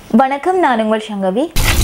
வணக்கம் நான் உங்கள் சங்கவி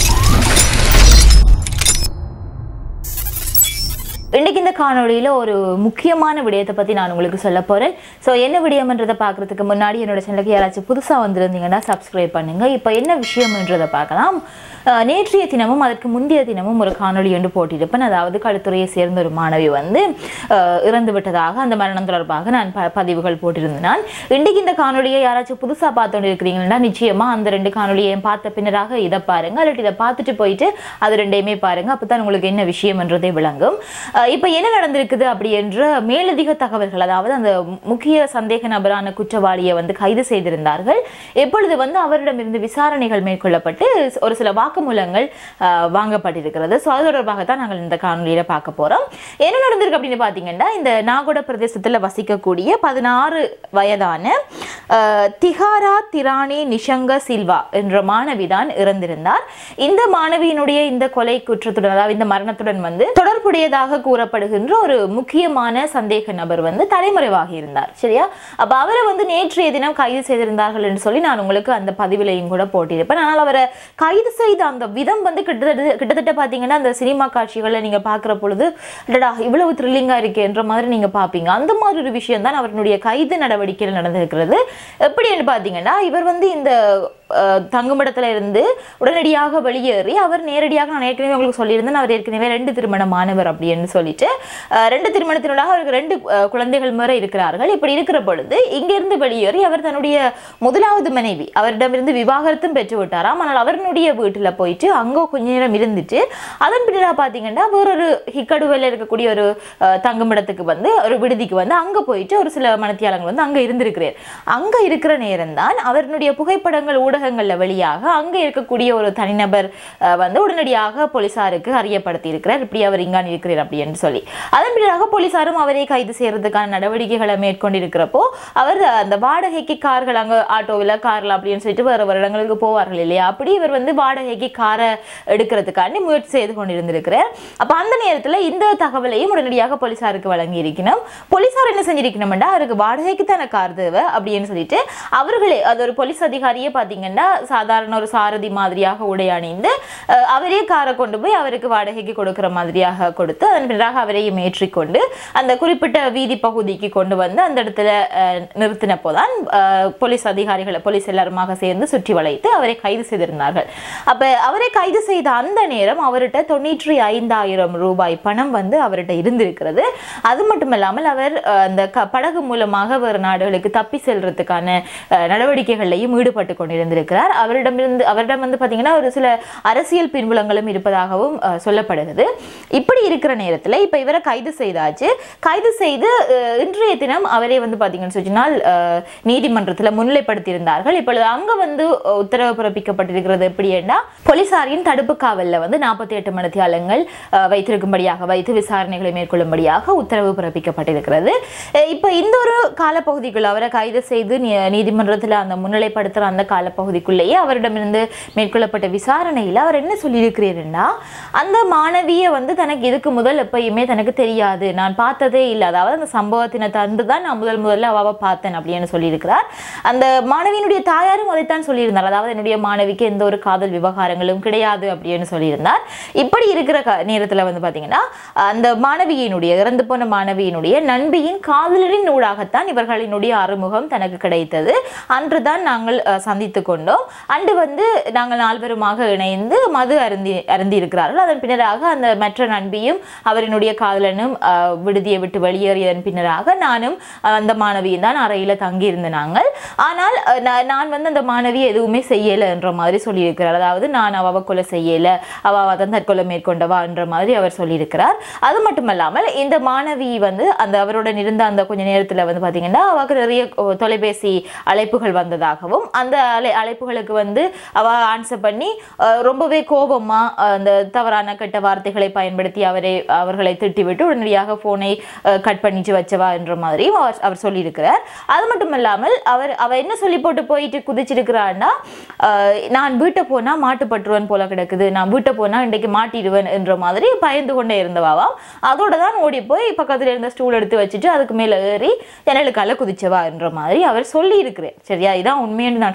இன்றைக்கு இந்த காணொளியில் ஒரு முக்கியமான விடயத்தை பற்றி நான் உங்களுக்கு சொல்ல போகிறேன் ஸோ என்ன விடயம்ன்றதை பார்க்குறதுக்கு முன்னாடி என்னோட சேனலுக்கு யாராச்சும் புதுசாக வந்திருந்தீங்கன்னா சப்ஸ்கிரைப் பண்ணுங்கள் இப்போ என்ன விஷயம்ன்றதை பார்க்கலாம் அஹ், நேற்றைய தினமும் அதற்கு முந்தைய தினமும் ஒரு காணொளி ஒன்று போட்டிருப்பேன் அதாவது களுத்துறையை சேர்ந்த ஒரு மாணவி வந்து அஹ், இறந்து விட்டதாக அந்த மரணம் தொடர்பாக நான் ப பதிவுகள் போட்டிருந்தேன் நான் இன்றைக்கு இந்த காணொளியை யாராச்சும் புதுசாக பார்த்துட்டு இருக்கிறீங்கன்னா நிச்சயமாக அந்த ரெண்டு காணொளியையும் பார்த்த பின்னராக இதை பாருங்க அல்லது இதை பார்த்துட்டு போயிட்டு அது ரெண்டையுமே பாருங்க அப்போ தான் உங்களுக்கு என்ன விஷயம்ன்றதே விளங்கும் அஹ் இப்போ என்ன நடந்திருக்குது அப்படி என்ற மேலதிக தகவல்கள் அதாவது அந்த முக்கிய சந்தேக நபரான குற்றவாளியை வந்து கைது செய்திருந்தார்கள் எப்பொழுது வந்து அவரிடமிருந்து விசாரணைகள் மேற்கொள்ளப்பட்டு ஒரு சில வாக்குமூலங்கள் அஹ், வாங்கப்பட்டிருக்கிறது ஸோ அது தொடர்பாக தான் நாங்கள் இந்த காணொலியில் பார்க்க போகிறோம் என்ன நடந்திருக்கு அப்படின்னு பார்த்தீங்கன்னா இந்த நாகோட பிரதேசத்தில் வசிக்கக்கூடிய பதினாறு வயதான அஹ், திகாரா திராணி நிஷங்க சில்வா என்ற மாணவி தான் இறந்திருந்தார் இந்த மாணவியினுடைய இந்த கொலை குற்றத்துடன் அதாவது இந்த மரணத்துடன் வந்து தொடர்புடையதாக கூறப்படுகின்ற ஒரு முக்கியமான சந்தேக நபர் வந்து தலைமறைவாகி இருந்தார் சரியா அப்ப அவரை வந்து நேற்றைய தினம் கைது செய்திருந்தார்கள் என்று சொல்லி நான் உங்களுக்கு அந்த பதிவிலையும் கூட போட்டிருப்பேன் ஆனால் அவரை கைது செய்த அந்த விதம் வந்து கிட்டத்தட்ட கிட்டத்தட்ட பார்த்தீங்கன்னா அந்த சினிமா காட்சிகளை நீங்க பார்க்குற பொழுது அடடா இவ்வளவு த்ரில்லிங்காக இருக்கேன்ற மாதிரி நீங்க பார்ப்பீங்க அந்த மாதிரி ஒரு விஷயம் தான் அவருடைய கைது நடவடிக்கையில் நடந்திருக்கிறது எப்படின்னு பார்த்தீங்கன்னா இவர் வந்து இந்த அஹ், தங்குமிடத்துல இருந்து உடனடியாக வெளியேறி அவர் நேரடியாக நான் ஏற்கனவே உங்களுக்கு சொல்லியிருந்தேன் அவர் ஏற்கனவே ரெண்டு திருமணமானவர் அப்படின்னு சொல்லிட்டு அஹ், ரெண்டு திருமணத்தினூடாக அவருக்கு ரெண்டு அஹ், குழந்தைகள் முறை இருக்கிறார்கள் இப்படி இருக்கிற பொழுது இங்கிருந்து வெளியேறி அவர் தன்னுடைய முதலாவது மனைவி அவரிடமிருந்து விவாகரத்தும் பெற்று விட்டாராம் ஆனால் அவருடைய வீட்டுல போயிட்டு அங்க கொஞ்ச நேரம் இருந்துட்டு அதன் பின்னரா பார்த்தீங்கன்னா வேறொரு ஹிக்கடுவில் இருக்கக்கூடிய ஒரு அஹ், தங்குமிடத்துக்கு வந்து ஒரு விடுதிக்கு வந்து அங்க போயிட்டு ஒரு சில மனத்தியாளங்கள் வந்து அங்க இருந்திருக்கிறார் அங்க இருக்கிற நேரம் தான் அவருடைய புகைப்படங்கள் ஊடகங்கள்ல வெளியாக அங்க இருக்கக்கூடிய ஒரு தனிநபர் அஹ், வந்து உடனடியாக போலீசாருக்கு அறியப்படுத்தி இருக்கிறார் இப்படி அவர் இங்கான் இருக்கிறார் அப்படின்னு சொல்லி அதன் பின்னராக போலீசாரும் அவரை கைது செய்யறதுக்கான நடவடிக்கைகளை மேற்கொண்டிருக்கிறப்போ அவர் அந்த வாடகைக்கு கார்கள் அங்க ஆட்டோவில் கார்ல அப்படின்னு சொல்லிட்டு வேறு வேறு இடங்களுக்கு போவார்கள் இல்லையா அப்படி இவர் வந்து வாடகைக்கு காரை எடுக்கிறதுக்காண்டி முயற்சி செய்து கொண்டிருந்திருக்கிறார் அப்ப அந்த நேரத்துல இந்த தகவலையும் உடனடியாக போலீசாருக்கு வழங்கி இருக்கணும் போலீசார் என்ன செஞ்சிருக்கணும்னா அவருக்கு வாடகைக்கு தானே கார் தேவை அப்படின்னு சொல்லிட்டு அவர்களே அது ஒரு போலீஸ் அதிகாரியே பார்த்தீங்கன்னா சாதாரண ஒரு சாரதி மாதிரியாக உடை அணிந்து அஹ், அவரே காரை கொண்டு போய் அவருக்கு வாடகைக்கு கொடுக்கிற மாதிரியாக கொடுத்து அதன் பிறகு அவரையும் ஏற்றிக்கொண்டு அந்த குறிப்பிட்ட வீதி பகுதிக்கு கொண்டு வந்து அந்த இடத்துல அஹ், நிறுத்தினப்போ தான் அஹ், போலீஸ் அதிகாரிகளை போலீஸ் எல்லாருமாக சேர்ந்து சுற்றி வளைத்து அவரை கைது செய்திருந்தார்கள் அப்ப அவரை கைது செய்த அந்த நேரம் அவர்கிட்ட தொண்ணூற்றி ஐந்தாயிரம் ரூபாய் பணம் வந்து அவர்கிட்ட இருந்திருக்கிறது அது மட்டும் இல்லாமல் அவர் அஹ், அந்த க- படகு மூலமாக வேறு நாடுகளுக்கு தப்பி செல்றதுக்கான அஹ், நடவடிக்கைகளையும் ஈடுபட்டு கொண்டிருந்திருக்கிறார் அவரிடமிருந்து அவரிடம் வந்து பார்த்தீங்கன்னா ஒரு சில அரசியல் பின்புலங்களும் இருப்பதாகவும் அஹ், சொல்லப்படுகிறது இப்படி இருக்கிற நேரத்தில் இப்போ இவரை கைது செய்தாச்சு கைது செய்து அஹ், இன்றைய தினம் அவரை வந்து பார்த்தீங்கன்னு சொன்னால் நீதிமன்றத்தில் முன்னிலைப்படுத்தியிருந்தார்கள் இப்பொழுது அங்கே வந்து அஹ், உத்தரவு பிறப்பிக்கப்பட்டிருக்கிறது எப்படின்னா போலீசாரின் தடுப்பு காவலில் வந்து நாற்பத்தி எட்டு மணித்தியாலங்கள் அஹ், வைத்திருக்கும்படியாக வைத்து விசாரணைகளை மேற்கொள்ளும்படியாக உத்தரவு பிறப்பிக்கப்பட்டிருக்கிறது அஹ், இப்போ இந்த ஒரு காலப்பகுதிக்குள்ள அவரை கைது செய்து நீ- நீதிமன்றத்தில் அந்த முன்னிலைப்படுத்துகிற அந்த காலப்பகுதிக்குள்ளேயே அவரிடமிருந்து மேற்கொள்ளப்பட்ட விசாரணையில் அவர் என்ன சொல்லியிருக்கிறீர்னா அந்த மாணவியை வந்து தனக்கு இதுக்கு முதல் எப்பயுமே தனக்கு தெரியாது நான் பார்த்ததே இல்லை அதாவது அந்த சம்பவத்தினை தந்து தான் நான் முதல் முதல்ல அவாவை பார்த்தேன் அப்படின்னு சொல்லியிருக்கிறார் அந்த மாணவியினுடைய தாயாரும் அதைத்தான் சொல்லியிருந்தார் அதாவது என்னுடைய மாணவிக்கு எந்த ஒரு காதல் விவகாரங்களும் கிடையாது அப்படின்னு சொல்லியிருந்தார் இப்படி இருக்கிற க நேரத்தில் வந்து பார்த்தீங்கன்னா அந்த மாணவியினுடைய இறந்து போன மாணவியினுடைய நண்பியின் காதலரின் ஊடாகத்தான் இவர்களினுடைய அறிமுகம் தனக்கு கிடைத்தது அன்று தான் நாங்கள் அஹ், சந்தித்து கொண்டோம் அன்று வந்து நாங்கள் நால்வருமாக இணைந்து மது அருந்தி அருந்தி இருக்கிறார்கள் அதன் பின்னராக அந்த மற்ற நண்பியும் அவரினுடைய காதலனும் அஹ், விடுதியை விட்டு வெளியேறியதன் பின்னராக நானும் அஹ், அந்த மாணவியும் தான் அறையில் தங்கியிருந்த நாங்கள் ஆனால் அஹ், நான் நான் வந்து அந்த மாணவி எதுவுமே செய்யலை என்ற மாதிரி சொல்லியிருக்கிறார் அதாவது நான் அவ கொலை செய்யலை அவ தான் தற்கொலை மேற்கொண்டவா என்ற மாதிரி அவர் சொல்லியிருக்கிறார் அது மட்டுமல்லாமல் இந்த மாணவி வந்து அந்த அவருடன் இருந்த அந்த கொஞ்ச நேரத்தில் வந்து பார்த்தீங்கன்னா அவருக்கு நிறைய அஹ், தொலைபேசி அழைப்புகள் வந்ததாகவும் அந்த அழை அழைப்புகளுக்கு வந்து அவ ஆன்சர் பண்ணி அஹ், ரொம்பவே கோபமா அஹ், அந்த தவறான கெட்ட வார்த்தைகளை பயன்படுத்தி அவரை அவர்களை திட்டிவிட்டு உடனடியாக ஃபோனை கட் பண்ணிட்டு வச்சவா என்ற மாதிரியும் அவர் அவர் சொல்லியிருக்கிறார் அது மட்டும் இல்லாமல் அவர் அவ என்ன சொல்லி போட்டு போயிட்டு குதிச்சிருக்கிறான்னா அஹ், நான் வீட்டை போனா மாட்டுப்பட்டுருவன் போல கிடக்குது நான் வீட்டை போனா இன்றைக்கு மாட்டிடுவேன் என்ற மாதிரி பயந்து கொண்டே இருந்தவாவாம் அதோட தான் ஓடி போய் பக்கத்துல இருந்த ஸ்டூல் எடுத்து வச்சுட்டு அதுக்கு மேல ஏறி ஜன்னலுக்கால குதிச்சவா என்ற மாதிரி அவர் சொல்லி இருக்கிறார் சரியா இதான் உண்மைன்னு நான் சொல்ல மாட்டேன்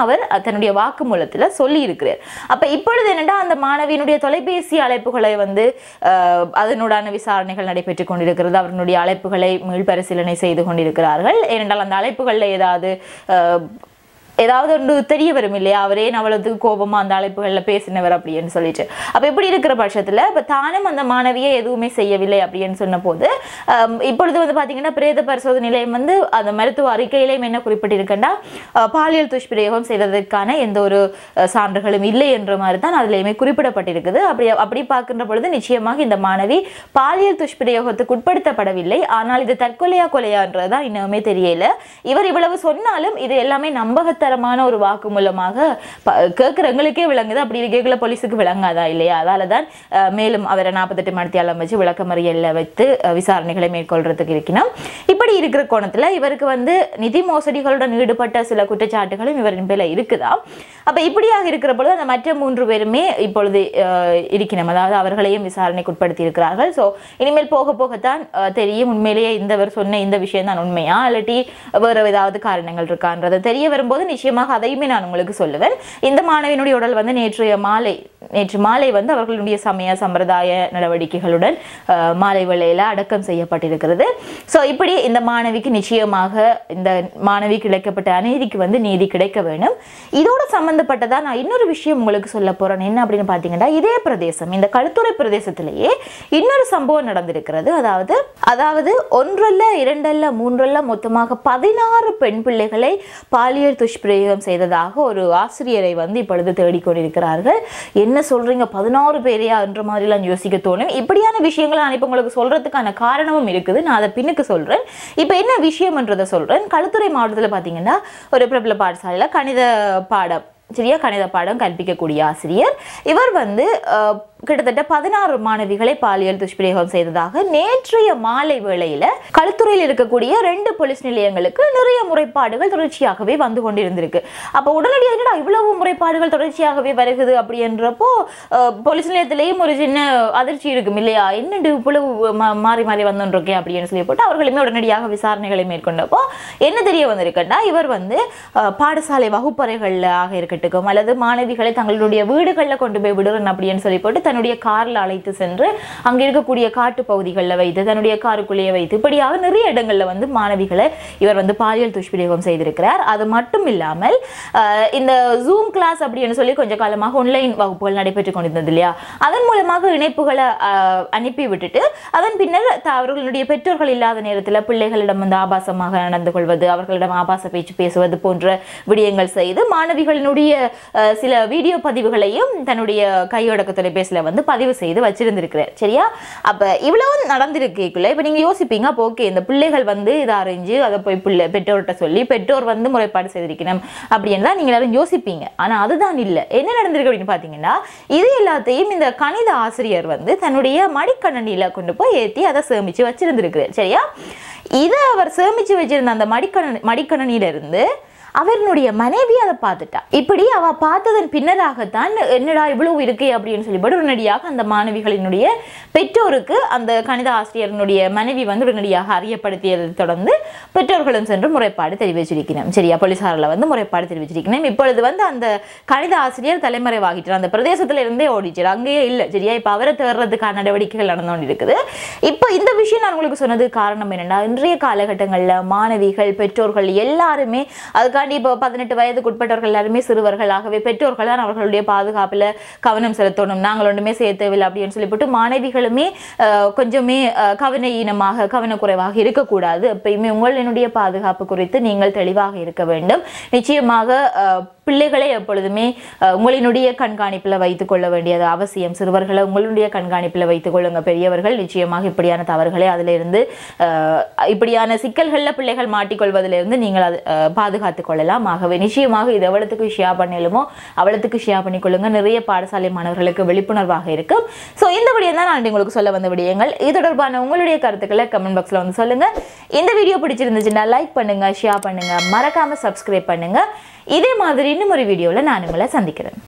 அவர் அஹ், தன்னுடைய வாக்குமூலத்துல சொல்லி இருக்கிறார் அப்ப இப்பொழுது என்னடா அந்த மாணவியினுடைய தொலைபேசி அழைப்புகளை வந்து அஹ், அதனுடான விசாரணைகள் நடைபெற்றுக் கொண்டிருக்கிறது அவர்களுடைய அழைப்புகளை மீள்பரிசீலனை செய்து கொண்டிருக்கிறார்கள் ஏனென்றால் அந்த அழைப்புகளில் ஏதாவது அஹ், ஏதாவது ஒன்று தெரிய வரும் இல்லையா அவரே அவ்வளவுக்கு கோபமா அந்த அழைப்புகளில் பேசினவர் அப்படின்னு சொல்லிட்டு அப்ப இப்படி இருக்கிற பட்சத்துல இப்ப தானும் அந்த மாணவியை எதுவுமே செய்யவில்லை அப்படின்னு சொன்ன போது ஆம், இப்பொழுது வந்து பாத்தீங்கன்னா பிரேத பரிசோதனை நிலையம் வந்து அந்த மருத்துவ அறிக்கையிலையும் என்ன குறிப்பிட்டிருக்கேன்டா அஹ், பாலியல் துஷ்பிரயோகம் செய்ததற்கான எந்த ஒரு அஹ், சான்றுகளும் இல்லை என்ற மாதிரி தான் அதுலயுமே குறிப்பிடப்பட்டிருக்குது அப்படி அப்படி பார்க்கின்ற பொழுது நிச்சயமாக இந்த மாணவி பாலியல் துஷ்பிரயோகத்துக்கு உட்படுத்தப்படவில்லை ஆனால் இது தற்கொலையா கொலையான்றதுதான் இன்னுமே தெரியல இவர் இவ்வளவு சொன்னாலும் இது எல்லாமே நம்பகத்தரமான ஒரு வாக்குமூலமாக ப- கேட்கிறவங்களுக்கே விளங்குது அப்படி இருக்கல போலீஸுக்கு விளங்காதா இல்லையா அதால தான் அஹ், மேலும் அவரை நாற்பத்தெட்டு மணித்தியாலம் வச்சு விளக்கமறியல்ல வைத்து அஹ், விசாரணைகளை மேற்கொள்றதுக்கு இருக்கணும் இப்படி இருக்கிற கோணத்துல இவருக்கு வந்து நிதி மோசடிகளுடன் ஈடுபட்ட சில குற்றச்சாட்டுகளும் இவரின் பேர்ல இருக்குதா அப்ப இப்படியாக இருக்கிற பொழுது அந்த மற்ற மூன்று பேருமே இப்பொழுது அஹ், இருக்கணும் அதாவது அவர்களையும் விசாரணைக்கு உட்படுத்தி இருக்கிறார்கள் ஸோ இனிமேல் போக போகத்தான் அஹ், தெரியும் உண்மையிலேயே இந்தவர் சொன்ன இந்த விஷயம் தான் உண்மையா இல்லாட்டி வேறு ஏதாவது காரணங்கள் இருக்கான்றது தெரிய வரும்போது நிச்சயமாக அதையுமே நான் உங்களுக்கு சொல்லுவேன் இந்த மாணவியினுடைய உடல் வந்து நேற்றைய மாலை நேற்று மாலை வந்து அவர்களுடைய சமய சம்பிரதாய நடவடிக்கைகளுடன் அஹ், மாலை வேளையில அடக்கம் செய்யப்பட்டிருக்கிறது ஸோ இப்படி இந்த மாணவிக்கு நிச்சயமாக இந்த மாணவிக்கு இழைக்கப்பட்ட அநீதிக்கு வந்து நீதி கிடைக்க வேணும் இதோட சம்பந்தப்பட்டதா நான் இன்னொரு விஷயம் உங்களுக்கு சொல்ல போறேன் என்ன அப்படின்னு பார்த்தீங்கன்னா இதே பிரதேசம் இந்த களுத்துறை பிரதேசத்திலேயே இன்னொரு சம்பவம் நடந்திருக்கிறது அதாவது அதாவது ஒன்றல்ல இரண்டல்ல மூன்றல்ல மொத்தமாக பதினாறு பெண் பிள்ளைகளை பாலியல் துஷ்பிரயோகம் செய்ததாக ஒரு ஆசிரியரை வந்து இப்பொழுது தேடிக்கொண்டிருக்கிறார்கள் என்ன சொல்றீங்க பதினாறு பேரையா என்ற மாதிரிலாம் யோசிக்க தோணும் இப்படியான விஷயங்களை நான் இப்போ உங்களுக்கு சொல்றதுக்கான காரணமும் இருக்குது நான் அதை பின்னுக்கு சொல்றேன் இப்போ என்ன விஷயம்ன்றதை சொல்றேன் களுத்துறை மாவட்டத்தில் பார்த்தீங்கன்னா ஒரு பிரபல பாடசாலையில் கணித பாடம் சரியா கணித பாடம் கற்பிக்கக்கூடிய ஆசிரியர் இவர் வந்து அஹ், கிட்டத்தட்ட பதினாறு மாணவிகளை பாலியல் துஷ்பிரயோகம் செய்ததாக நேற்றைய மாலை வேளையில களுத்துறையில் இருக்கக்கூடிய ரெண்டு போலீஸ் நிலையங்களுக்கு நிறைய முறைப்பாடுகள் தொடர்ச்சியாகவே வந்து கொண்டிருந்திருக்கு அப்போ உடனடியாக என்னடா இவ்வளவு முறைப்பாடுகள் தொடர்ச்சியாகவே வருகுது அப்படின்றப்போ அஹ், போலீஸ் நிலையத்திலேயும் ஒரு சின்ன அதிர்ச்சி இருக்கும் இல்லையா என்னண்டு இவ்வளவு மா- மாறி மாறி வந்துருக்கே அப்படின்னு சொல்லி போட்டு அவர்களுமே உடனடியாக விசாரணைகளை மேற்கொண்டப்போ என்ன தெரிய வந்திருக்குன்னா இவர் வந்து அஹ், பாடசாலை வகுப்பறைகள்ல ஆக இருக்கட்டும் அல்லது மாணவிகளை தங்களுடைய வீடுகளில் கொண்டு போய் விடுறேன் அப்படின்னு சொல்லி போட்டு தன்னுடைய காரில் அழைத்து சென்று அங்கே இருக்கக்கூடிய காட்டு பகுதிகளில் வைத்து தன்னுடைய காருக்குள்ளேயே வைத்து இப்படியாக நிறைய இடங்களில் வந்து மாணவிகளை இவர் வந்து பாலியல் துஷ்பிரயோகம் செய்திருக்கிறார் அது மட்டும் இல்லாமல் அஹ், இந்த ஜூம் கிளாஸ் அப்படின்னு சொல்லி கொஞ்ச காலமாக ஆன்லைன் வகுப்புகள் நடைபெற்று கொண்டிருந்தது இல்லையா அதன் மூலமாக இணைப்புகளை அஹ், அனுப்பி விட்டுட்டு அதன் பின்னர் த- அவர்களுடைய பெற்றோர்கள் இல்லாத நேரத்தில் பிள்ளைகளிடம் வந்து ஆபாசமாக நடந்து கொள்வது அவர்களிடம் ஆபாச பேச்சு பேசுவது போன்ற விடயங்கள் செய்து மாணவிகளினுடைய அஹ், சில வீடியோ பதிவுகளையும் தன்னுடைய கையடக்க தொலைபேசியில் வந்து பதிவு செய்து வச்சிருந்திருக்கிறார் சரியா அப்ப இவ்வளவு நடந்திருக்கேக்குள்ள இப்ப நீங்க யோசிப்பீங்க அப்போ ஓகே இந்த பிள்ளைகள் வந்து இதை அறிஞ்சு அதை போய் பிள்ளை பெற்றோர்கிட்ட சொல்லி பெற்றோர் வந்து முறைப்பாடு செய்திருக்கணும் அப்படின்னு தான் நீங்க எல்லாரும் யோசிப்பீங்க ஆனா அதுதான் இல்லை என்ன நடந்திருக்கு அப்படின்னு பாத்தீங்கன்னா இது எல்லாத்தையும் இந்த கணித ஆசிரியர் வந்து தன்னுடைய மடிக்கணனில கொண்டு போய் ஏத்தி அதை சேமிச்சு வச்சிருந்திருக்கிறார் சரியா இதை அவர் சேமிச்சு வச்சிருந்த அந்த மடிக்கண மடிக்கணனில இருந்து அவருடைய மனைவி அதை பார்த்துட்டா இப்படி அவ பார்த்ததன் பின்னராகத்தான் என்னடா இவ்வளவு இருக்கே அப்படின்னு சொல்லிவிட்டு உடனடியாக அந்த மாணவிகளினுடைய பெற்றோருக்கு அந்த கணித ஆசிரியரினுடைய மனைவி வந்து உடனடியாக அறியப்படுத்தியதை தொடர்ந்து பெற்றோர்களும் சென்று முறைப்பாடு தெரிவிச்சிருக்கிறோம் சரியா போலீசாரில் வந்து முறைப்பாடு தெரிவிச்சிருக்கிறோம் இப்பொழுது வந்து அந்த கணித ஆசிரியர் தலைமறைவாகிட்டார் அந்த பிரதேசத்துல இருந்தே ஓடிச்சார் அங்கேயே இல்லை சரியா இப்போ அவரை தேடுறதுக்கான நடவடிக்கைகள் நடந்து கொண்டு இருக்குது இப்போ இந்த விஷயம் நான் உங்களுக்கு சொன்னது காரணம் என்னன்னா இன்றைய காலகட்டங்களில் மாணவிகள் பெற்றோர்கள் எல்லாருமே அதுக்காண்டி இப்போ பதினெட்டு வயதுக்கு உட்பட்டவர்கள் எல்லாருமே சிறுவர்கள் ஆகவே பெற்றோர்கள் தான் அவர்களுடைய பாதுகாப்புல கவனம் செலுத்தணும் நாங்கள் ஒன்றுமே செய்ய தேவையில்லை அப்படின்னு சொல்லிவிட்டு மாணவிகளுமே அஹ், கொஞ்சமே அஹ், கவன ஈனமாக கவனக்குறைவாக இருக்கக்கூடாது எப்பயுமே உங்களினுடைய பாதுகாப்பு குறித்து நீங்கள் தெளிவாக இருக்க வேண்டும் நிச்சயமாக அஹ், பிள்ளைகளை எப்பொழுதுமே அஹ், உங்களினுடைய கண்காணிப்பில் வைத்துக் கொள்ள வேண்டியது அவசியம் சிறுவர்களை உங்களுடைய கண்காணிப்பில் வைத்துக் கொள்ளுங்க பெரியவர்கள் நிச்சயமாக இப்படியான தவறுகளை அதிலிருந்து அஹ், இப்படியான சிக்கல்களில் பிள்ளைகள் மாட்டிக்கொள்வதிலிருந்து நீங்கள் அது அஹ், பாதுகாத்துக் கொள்ளலாம் ஆகவே நிச்சயமாக இது எவ்வளவுக்கு ஷேர் பண்ணலுமோ அவ்வளவுக்கு ஷேர் பண்ணிக்கொள்ளுங்க நிறைய பாடசாலை மாணவர்களுக்கு விழிப்புணர்வாக இருக்கும் ஸோ இந்த விடயம் தான் நான் உங்களுக்கு சொல்ல வந்த விடயங்கள் இது தொடர்பான உங்களுடைய கருத்துக்களை கமெண்ட் பாக்ஸில் வந்து சொல்லுங்க இந்த வீடியோ பிடிச்சிருந்துச்சுன்னா லைக் பண்ணுங்க ஷேர் பண்ணுங்க மறக்காம சப்ஸ்கிரைப் பண்ணுங்க இதே மாதிரி இன்னும் ஒரு வீடியோவில் நான் உங்களை சந்திக்கிறேன்